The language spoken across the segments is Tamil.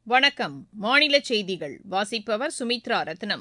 வணக்கம் மாநில செய்திகள் வாசிப்பவர் சுமித்ரா ரத்னம்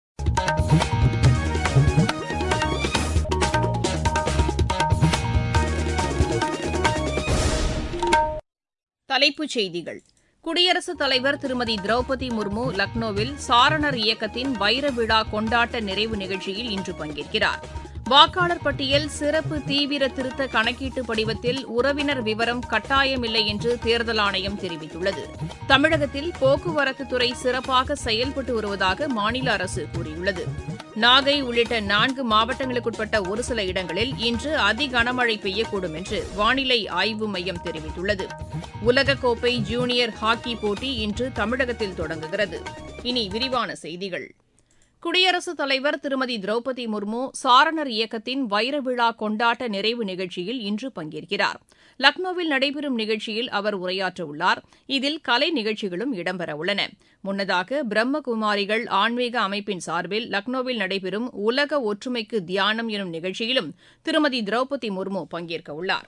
தலைப்புச் செய்திகள் குடியரசுத் தலைவர் திருமதி திரௌபதி முர்மு லக்னோவில் சாரணர் இயக்கத்தின் வைர விழா கொண்டாட்ட நிறைவு நிகழ்ச்சியில் இன்று பங்கேற்கிறார் வாக்காளர் பட்டியல் சிறப்பு தீவிர திருத்த கணக்கீட்டு படிவத்தில் உறவினர் விவரம் கட்டாயமில்லை என்று தேர்தல் ஆணையம் தெரிவித்துள்ளது தமிழகத்தில் போக்குவரத்துத்துறை சிறப்பாக செயல்பட்டு வருவதாக மாநில அரசு கூறியுள்ளது நாகை உள்ளிட்ட நான்கு மாவட்டங்களுக்குட்பட்ட ஒரு சில இடங்களில் இன்று அதி கனமழை பெய்யக்கூடும் என்று வானிலை ஆய்வு மையம் தெரிவித்துள்ளது உலகக்கோப்பை ஜூனியர் ஹாக்கி போட்டி இன்று தமிழகத்தில் தொடங்குகிறது இனி விரிவான செய்திகள் குடியரசுத் தலைவர் திருமதி திரௌபதி முர்மு சாரணர் இயக்கத்தின் வைர விழா கொண்டாட்ட நிறைவு நிகழ்ச்சியில் இன்று பங்கேற்கிறார் லக்னோவில் நடைபெறும் நிகழ்ச்சியில் அவர் உரையாற்றவுள்ளார் இதில் கலை நிகழ்ச்சிகளும் இடம்பெறவுள்ளன முன்னதாக பிரம்மகுமாரிகள் ஆன்மீக அமைப்பின் சார்பில் லக்னோவில் நடைபெறும் உலக ஒற்றுமைக்கு தியானம் எனும் நிகழ்ச்சியிலும் திருமதி திரௌபதி முர்மு பங்கேற்கவுள்ளார்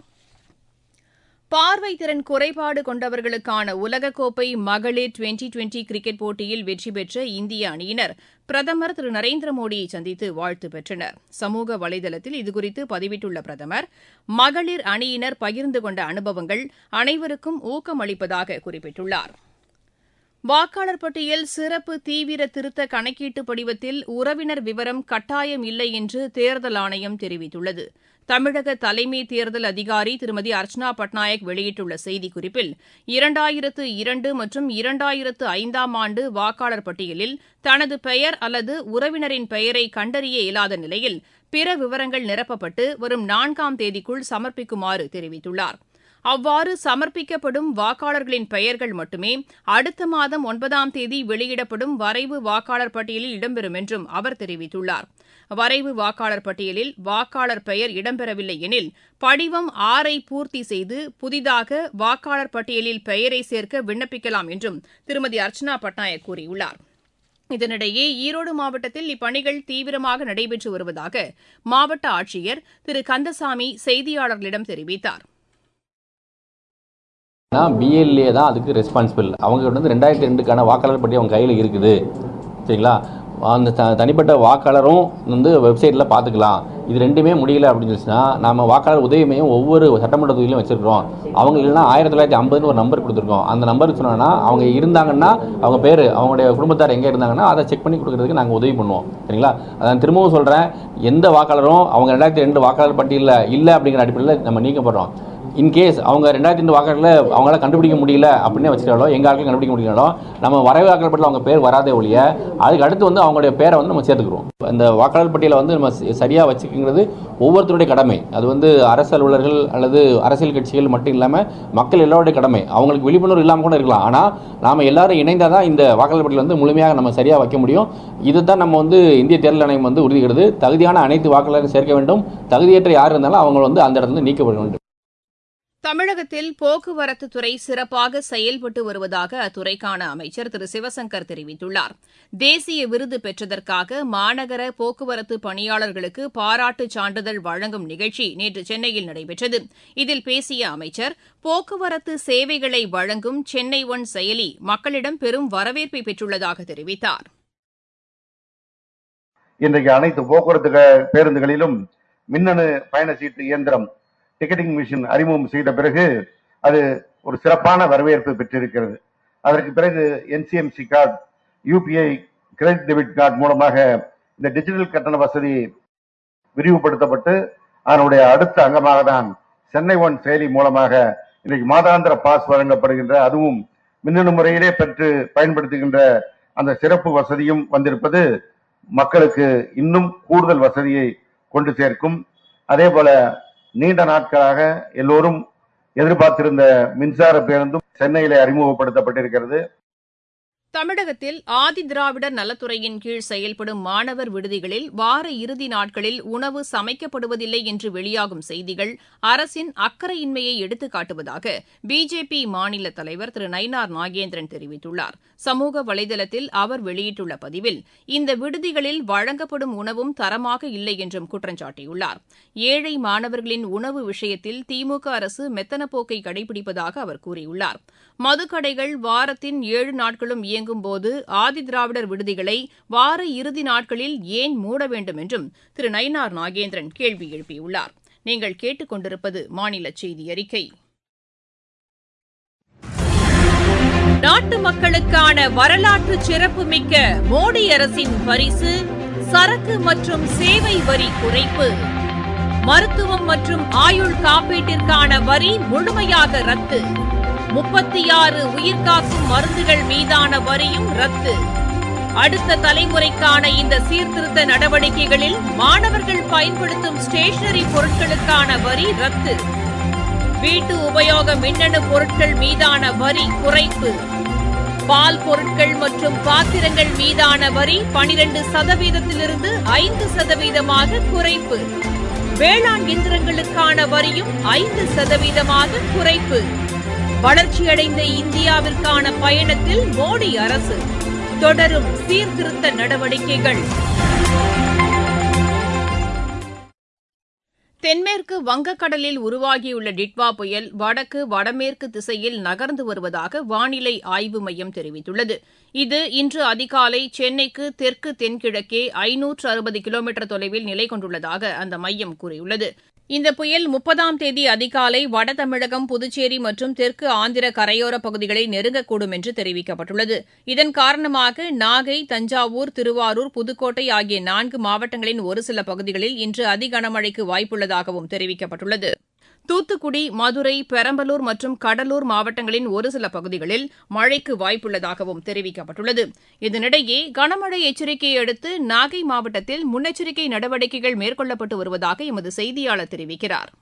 பார்வை திறன் குறைபாடு கொண்டவர்களுக்கான உலகக்கோப்பை மகளிர் டுவெண்டி டுவெண்டி கிரிக்கெட் போட்டியில் வெற்றி பெற்ற இந்திய அணியினர் பிரதமர் திரு நரேந்திர மோடியை சந்தித்து வாழ்த்து பெற்றனர் சமூக வலைதளத்தில் இதுகுறித்து பதிவிட்டுள்ள பிரதமர் மகளிர் அணியினர் பகிர்ந்து கொண்ட அனுபவங்கள் அனைவருக்கும் ஊக்கம் அளிப்பதாக குறிப்பிட்டுள்ளார் வாக்காளர் பட்டியல் சிறப்பு தீவிர திருத்த கணக்கீட்டு படிவத்தில் உறவினர் விவரம் கட்டாயம் இல்லை என்று தேர்தல் ஆணையம் தெரிவித்துள்ளது தமிழக தலைமை தேர்தல் அதிகாரி திருமதி அர்ச்சனா பட்நாயக் வெளியிட்டுள்ள செய்திக்குறிப்பில் இரண்டாயிரத்து இரண்டு மற்றும் இரண்டாயிரத்து ஐந்தாம் ஆண்டு வாக்காளர் பட்டியலில் தனது பெயர் அல்லது உறவினரின் பெயரை கண்டறிய இயலாத நிலையில் பிற விவரங்கள் நிரப்பப்பட்டு வரும் நான்காம் தேதிக்குள் சமர்ப்பிக்குமாறு தெரிவித்துள்ளார் அவ்வாறு சமர்ப்பிக்கப்படும் வாக்காளர்களின் பெயர்கள் மட்டுமே அடுத்த மாதம் ஒன்பதாம் தேதி வெளியிடப்படும் வரைவு வாக்காளர் பட்டியலில் இடம்பெறும் என்றும் அவர் தெரிவித்துள்ளார் வரைவு வாக்காளர் பட்டியலில் வாக்காளர் பெயர் இடம்பெறவில்லை எனில் படிவம் ஆறை பூர்த்தி செய்து புதிதாக வாக்காளர் பட்டியலில் பெயரை சேர்க்க விண்ணப்பிக்கலாம் என்றும் திருமதி அர்ச்சனா பட்நாயக் கூறியுள்ளார் இதனிடையே ஈரோடு மாவட்டத்தில் இப்பணிகள் தீவிரமாக நடைபெற்று வருவதாக மாவட்ட ஆட்சியர் திரு கந்தசாமி செய்தியாளர்களிடம் தெரிவித்தார் பிஎல்ஏ தான் அதுக்கு ரெஸ்பான்சிபிள் அவங்க வந்து ரெண்டாயிரத்தி ரெண்டுக்கான வாக்காளர் பட்டி அவங்க கையில் இருக்குது சரிங்களா அந்த த தனிப்பட்ட வாக்காளரும் வந்து வெப்சைட்டில் பார்த்துக்கலாம் இது ரெண்டுமே முடியல அப்படின்னு சொல்லிச்சுன்னா நம்ம வாக்காளர் உதவி மையம் ஒவ்வொரு சட்டமன்ற தொகுதியிலும் வச்சிருக்கிறோம் அவங்க இல்லைன்னா ஆயிரத்தி தொள்ளாயிரத்தி ஐம்பதுன்னு ஒரு நம்பர் கொடுத்துருக்கோம் அந்த நம்பருக்கு சொன்னோன்னா அவங்க இருந்தாங்கன்னா அவங்க பேர் அவங்களுடைய குடும்பத்தார் எங்கே இருந்தாங்கன்னா அதை செக் பண்ணி கொடுக்குறதுக்கு நாங்கள் உதவி பண்ணுவோம் சரிங்களா அதான் திரும்பவும் சொல்கிறேன் எந்த வாக்காளரும் அவங்க ரெண்டாயிரத்தி ரெண்டு வாக்காளர் பட்டியலில் இல்லை அப்படிங்கிற அடிப்படையில் நம்ம நீக்கப்படுறோம் இன்கேஸ் அவங்க ரெண்டாயிரத்தி ரெண்டு வாக்காளர்ல அவங்களால கண்டுபிடிக்க முடியல அப்படின்னு வச்சுட்டாலும் எங்க ஆட்களும் கண்டுபிடிக்க முடியலாலும் நம்ம வரைவு வாக்காளர் பட்டியல் அவங்க பேர் வராதே ஒழிய அதுக்கு அடுத்து வந்து அவங்களுடைய பேரை வந்து நம்ம சேர்த்துக்கிறோம் இந்த வாக்காளர் பட்டியலை வந்து நம்ம சரியாக வச்சுக்கிறது ஒவ்வொருத்தருடைய கடமை அது வந்து அரசு அலுவலர்கள் அல்லது அரசியல் கட்சிகள் மட்டும் இல்லாமல் மக்கள் எல்லாருடைய கடமை அவங்களுக்கு விழிப்புணர்வு இல்லாமல் கூட இருக்கலாம் ஆனால் நாம் எல்லாரும் இணைந்தால் தான் இந்த வாக்காளர் பட்டியல் வந்து முழுமையாக நம்ம சரியாக வைக்க முடியும் இதை தான் நம்ம வந்து இந்திய தேர்தல் ஆணையம் வந்து உறுதிக்கிறது தகுதியான அனைத்து வாக்காளர்கள் சேர்க்க வேண்டும் தகுதியற்ற யார் இருந்தாலும் அவங்க வந்து அந்த இடத்துல நீக்கப்பட வேண்டும் தமிழகத்தில் போக்குவரத்து துறை சிறப்பாக செயல்பட்டு வருவதாக அத்துறைக்கான அமைச்சர் திரு சிவசங்கர் தெரிவித்துள்ளார் தேசிய விருது பெற்றதற்காக மாநகர போக்குவரத்து பணியாளர்களுக்கு பாராட்டுச் சான்றிதழ் வழங்கும் நிகழ்ச்சி நேற்று சென்னையில் நடைபெற்றது இதில் பேசிய அமைச்சர் போக்குவரத்து சேவைகளை வழங்கும் சென்னை ஒன் செயலி மக்களிடம் பெரும் வரவேற்பை பெற்றுள்ளதாக தெரிவித்தார் இன்றைக்கு அனைத்து போக்குவரத்து பேருந்துகளிலும் மின்னணு பயண சீட்டு இயந்திரம் டிக்கெட்டிங் மிஷின் அறிமுகம் செய்த பிறகு அது ஒரு சிறப்பான வரவேற்பு பெற்றிருக்கிறது அதற்கு பிறகு N C M C card UPI credit debit card மூலமாக இந்த டிஜிட்டல் கட்டண வசதி விரிவுபடுத்தப்பட்டு அதனுடைய அடுத்த அங்கமாக தான் சென்னை ஒன் செயலி மூலமாக இன்னைக்கு மாதாந்திர பாஸ் வழங்கப்படுகின்ற அதுவும் மின்னணு முறையிலே பெற்று பயன்படுத்துகின்ற அந்த சிறப்பு வசதியும் வந்திருப்பது மக்களுக்கு இன்னும் கூடுதல் வசதியை கொண்டு சேர்க்கும் அதே போல நீண்ட நாட்களாக எல்லோரும் எதிர்பார்த்திருந்த மின்சார பேருந்தும் சென்னையிலே அறிமுகப்படுத்தப்பட்டிருக்கிறது தமிழகத்தில் ஆதிதிராவிடர் நலத்துறையின் கீழ் செயல்படும் மாணவர் விடுதிகளில் வார இறுதி நாட்களில் உணவு சமைக்கப்படுவதில்லை என்று வெளியாகும் செய்திகள் அரசின் அக்கறையின்மையை எடுத்துக் காட்டுவதாக பிஜேபி மாநில தலைவர் திரு நயினார் நாகேந்திரன் தெரிவித்துள்ளார் சமூக வலைதளத்தில் அவர் வெளியிட்டுள்ள பதிவில் இந்த விடுதிகளில் வழங்கப்படும் உணவும் தரமாக இல்லை என்றும் குற்றம் சாட்டியுள்ளார் ஏழை மாணவர்களின் உணவு விஷயத்தில் திமுக அரசு மெத்தன போக்கை கடைபிடிப்பதாக அவர் கூறியுள்ளார் மதுக்கடைகள் வாரத்தின் ஏழு நாட்களும் இயங்கும் போது ஆதிதிராவிடர் விடுதிகளை வார இறுதி நாட்களில் ஏன் மூட வேண்டும் என்றும் திரு நயினார் நாகேந்திரன் கேள்வி எழுப்பியுள்ளார் நீங்கள் கேட்டுக் கொண்டிருப்பது மாநில செய்தி அறிக்கை நாட்டு மக்களுக்கான வரலாற்று சிறப்புமிக்க மோடி அரசின் பரிசு சரக்கு மற்றும் சேவை வரி குறைப்பு மருத்துவம் மற்றும் ஆயுள் காப்பீட்டிற்கான வரி முழுமையாக ரத்து முப்பத்தி ஆறு உயிர்காக்கும் மருந்துகள் மீதான வரியும் ரத்து அடுத்த தலைமுறைக்கான இந்த சீர்திருத்த நடவடிக்கைகளில் மாணவர்கள் பயன்படுத்தும் ஸ்டேஷனரி பொருட்களுக்கான வரி ரத்து வீட்டு உபயோக மின்னணு பொருட்கள் மீதான வரி குறைப்பு பால் பொருட்கள் மற்றும் பாத்திரங்கள் மீதான வரி பனிரெண்டு சதவீதத்திலிருந்து ஐந்து சதவீதமாக குறைப்பு வேளாண் இயந்திரங்களுக்கான வரியும் ஐந்து சதவீதமாக குறைப்பு வளர்ச்சியடைந்த இந்தியாவிற்கான பயணத்தில் மோடி அரசு தொடரும் சீர்திருத்த நடவடிக்கைகள் தென்மேற்கு வங்கக்கடலில் உருவாகியுள்ள டிட்வா புயல் வடக்கு வடமேற்கு திசையில் நகர்ந்து வருவதாக வானிலை ஆய்வு மையம் தெரிவித்துள்ளது இது இன்று அதிகாலை சென்னைக்கு தெற்கு தென்கிழக்கே ஐநூற்று அறுபது கிலோமீட்டர் தொலைவில் நிலை கொண்டுள்ளதாக அந்த மையம் கூறியுள்ளது இந்த புயல் முப்பதாம் தேதி அதிகாலை வட தமிழகம் புதுச்சேரி மற்றும் தெற்கு ஆந்திர கரையோர பகுதிகளை நெருங்கக்கூடும் என்று தெரிவிக்கப்பட்டுள்ளது இதன் காரணமாக நாகை தஞ்சாவூர் திருவாரூர் புதுக்கோட்டை ஆகிய நான்கு மாவட்டங்களின் ஒரு சில பகுதிகளில் இன்று அதிகனமழைக்கு வாய்ப்புள்ளதாகவும் தெரிவிக்கப்பட்டுள்ளது தூத்துக்குடி மதுரை பெரம்பலூர் மற்றும் கடலூர் மாவட்டங்களின் ஒரு சில பகுதிகளில் மழைக்கு வாய்ப்புள்ளதாகவும் தெரிவிக்கப்பட்டுள்ளது இதனிடையே கனமழை எச்சரிக்கையை அடுத்து நாகை மாவட்டத்தில் முன்னெச்சரிக்கை நடவடிக்கைகள் மேற்கொள்ளப்பட்டு வருவதாக எமது செய்தியாளர் தெரிவிக்கிறார்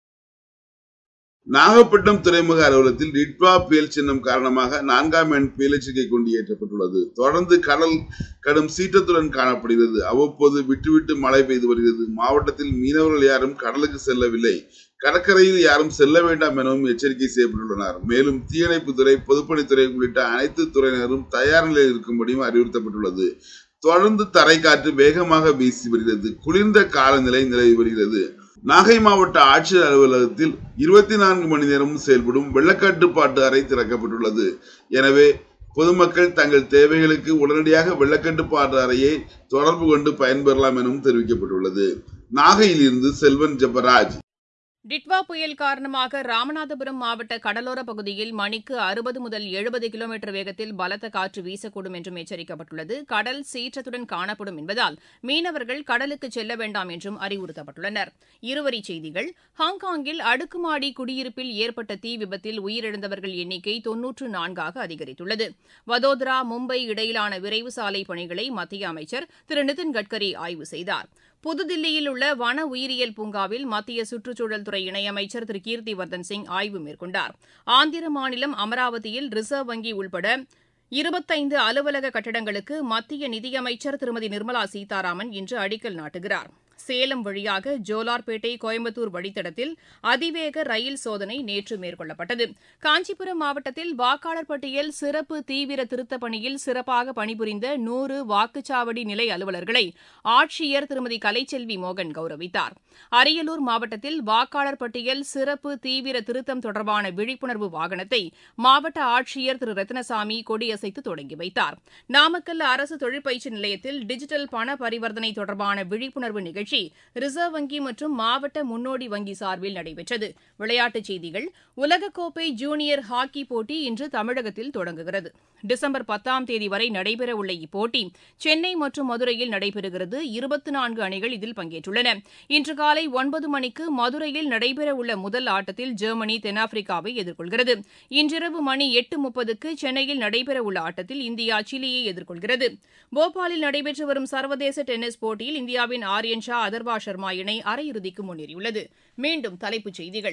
நாகப்பட்டினம் துறைமுக அலுவலகத்தில் டிட்வா புயல் சின்னம் காரணமாக நான்காம் எண் புயல் எச்சரிக்கை கொண்டு ஏற்றப்பட்டுள்ளது தொடர்ந்து கடல் கடும் சீற்றத்துடன் காணப்படுகிறது அவ்வப்போது விட்டுவிட்டு மழை பெய்து வருகிறது மாவட்டத்தில் மீனவர்கள் யாரும் கடலுக்கு செல்லவில்லை கடற்கரையில் யாரும் செல்ல வேண்டாம் எனவும் எச்சரிக்கை செய்யப்பட்டுள்ளனர் மேலும் தீயணைப்புத்துறை பொதுப்பணித்துறை உள்ளிட்ட அனைத்து துறையினரும் தயார் நிலையில் இருக்கும்படியும் அறிவுறுத்தப்பட்டுள்ளது தொடர்ந்து தரைக்காற்று வேகமாக வீசி வருகிறது குளிர்ந்த காலநிலை நிலவி வருகிறது நாகை மாவட்ட ஆட்சியர் அலுவலகத்தில் இருபத்தி நான்கு மணி நேரமும் செயல்படும் வெள்ளக்கட்டுப்பாட்டு அறை திறக்கப்பட்டுள்ளது எனவே பொதுமக்கள் தங்கள் தேவைகளுக்கு உடனடியாக வெள்ளக்கட்டுப்பாட்டு அறையை தொடர்பு கொண்டு பயன்பெறலாம் எனவும் தெரிவிக்கப்பட்டுள்ளது நாகையில் இருந்து செல்வன் ஜெபராஜ் டிட்வா புயல் காரணமாக ராமநாதபுரம் மாவட்ட கடலோர பகுதியில் மணிக்கு அறுபது முதல் எழுபது கிலோமீட்டர் வேகத்தில் பலத்த காற்று வீசக்கூடும் என்றும் எச்சரிக்கப்பட்டுள்ளது கடல் சீற்றத்துடன் காணப்படும் என்பதால் மீனவர்கள் கடலுக்கு செல்ல வேண்டாம் என்றும் அறிவுறுத்தப்பட்டுள்ளனர் இருவரிச் செய்திகள் ஹாங்காங்கில் அடுக்குமாடி குடியிருப்பில் ஏற்பட்ட தீ விபத்தில் உயிரிழந்தவர்கள் எண்ணிக்கை தொன்னூற்று நான்காக அதிகரித்துள்ளது வதோதரா மும்பை இடையிலான விரைவு சாலை பணிகளை மத்திய அமைச்சர் திரு நிதின் கட்கரி ஆய்வு செய்தார் புதுதில்லியில் உள்ள வன உயிரியல் பூங்காவில் மத்திய சுற்றுச்சூழல் துறை இணையமைச்சர் திரு கீர்த்திவர்தன் சிங் ஆய்வு மேற்கொண்டார் ஆந்திர மாநிலம் அமராவதியில் ரிசர்வ் வங்கி உள்பட இருபத்தைந்து அலுவலக கட்டடங்களுக்கு மத்திய நிதியமைச்சர் திருமதி நிர்மலா சீதாராமன் இன்று அடிக்கல் நாட்டுகிறார் சேலம் வழியாக ஜோலார்பேட்டை கோயம்புத்தூர் வழித்தடத்தில் அதிவேக ரயில் சோதனை நேற்று மேற்கொள்ளப்பட்டது காஞ்சிபுரம் மாவட்டத்தில் வாக்காளர் பட்டியல் சிறப்பு தீவிர திருத்தப் பணியில் சிறப்பாக பணிபுரிந்த நூறு வாக்குச்சாவடி நிலை அலுவலர்களை ஆட்சியர் திருமதி கலைச்செல்வி மோகன் கௌரவித்தார் அரியலூர் மாவட்டத்தில் வாக்காளர் பட்டியல் சிறப்பு தீவிர திருத்தம் தொடர்பான விழிப்புணர்வு வாகனத்தை மாவட்ட ஆட்சியர் திரு ரத்னசாமி கொடியசைத்து தொடங்கி வைத்தார் நாமக்கல் அரசு தொழிற்பயிற்சி நிலையத்தில் டிஜிட்டல் பண பரிவர்த்தனை தொடர்பான விழிப்புணர்வு நிகழ்ச்சி ரிசர்வ் வங்கி மற்றும் மாவட்ட முன்னோடி வங்கி சார்பில் நடைபெற்றது விளையாட்டுச் செய்திகள் உலகக்கோப்பை ஜூனியர் ஹாக்கி போட்டி இன்று தமிழகத்தில் தொடங்குகிறது டிசம்பர் பத்தாம் தேதி வரை நடைபெறவுள்ள இப்போட்டி சென்னை மற்றும் மதுரையில் நடைபெறுகிறது இருபத்தி நான்கு அணிகள் இதில் பங்கேற்றுள்ளன இன்று காலை ஒன்பது மணிக்கு மதுரையில் நடைபெறவுள்ள முதல் ஆட்டத்தில் ஜெர்மனி தென்னாப்பிரிக்காவை எதிர்கொள்கிறது இன்றிரவு மணி எட்டு முப்பதுக்கு சென்னையில் நடைபெறவுள்ள ஆட்டத்தில் இந்தியா சிலியை எதிர்கொள்கிறது போபாலில் நடைபெற்று வரும் சர்வதேச டென்னிஸ் போட்டியில் இந்தியாவின் ஆரியன் ஷா அதர்வா சர்மா இணை அரையிறுதிக்கு முன்னேறியுள்ளது மீண்டும் தலைப்புச் செய்திகள்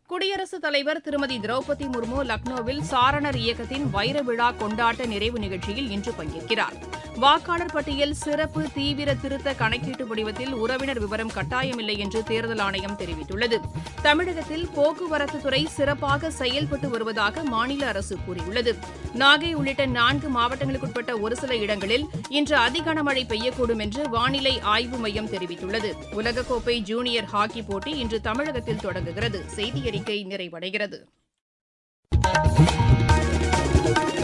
குடியரசுத் தலைவர் திருமதி திரௌபதி முர்மு லக்னோவில் சாரணர் இயக்கத்தின் வைர விழா கொண்டாட்ட நிறைவு நிகழ்ச்சியில் இன்று பங்கேற்கிறார் வாக்காளர் பட்டியல் சிறப்பு தீவிர திருத்த கணக்கீட்டு படிவத்தில் உறவினர் விவரம் கட்டாயமில்லை என்று தேர்தல் ஆணையம் தெரிவித்துள்ளது தமிழகத்தில் போக்குவரத்து துறை சிறப்பாக செயல்பட்டு வருவதாக மாநில அரசு கூறியுள்ளது நாகை உள்ளிட்ட நான்கு மாவட்டங்களுக்குட்பட்ட ஒரு சில இடங்களில் இன்று அதிகனமழை பெய்யக்கூடும் என்று வானிலை ஆய்வு மையம் தெரிவித்துள்ளது உலகக்கோப்பை ஜூனியர் ஹாக்கி போட்டி இன்று தமிழகத்தில் தொடங்குகிறது செய்தி அறிக்கை நிறைவடைகிறது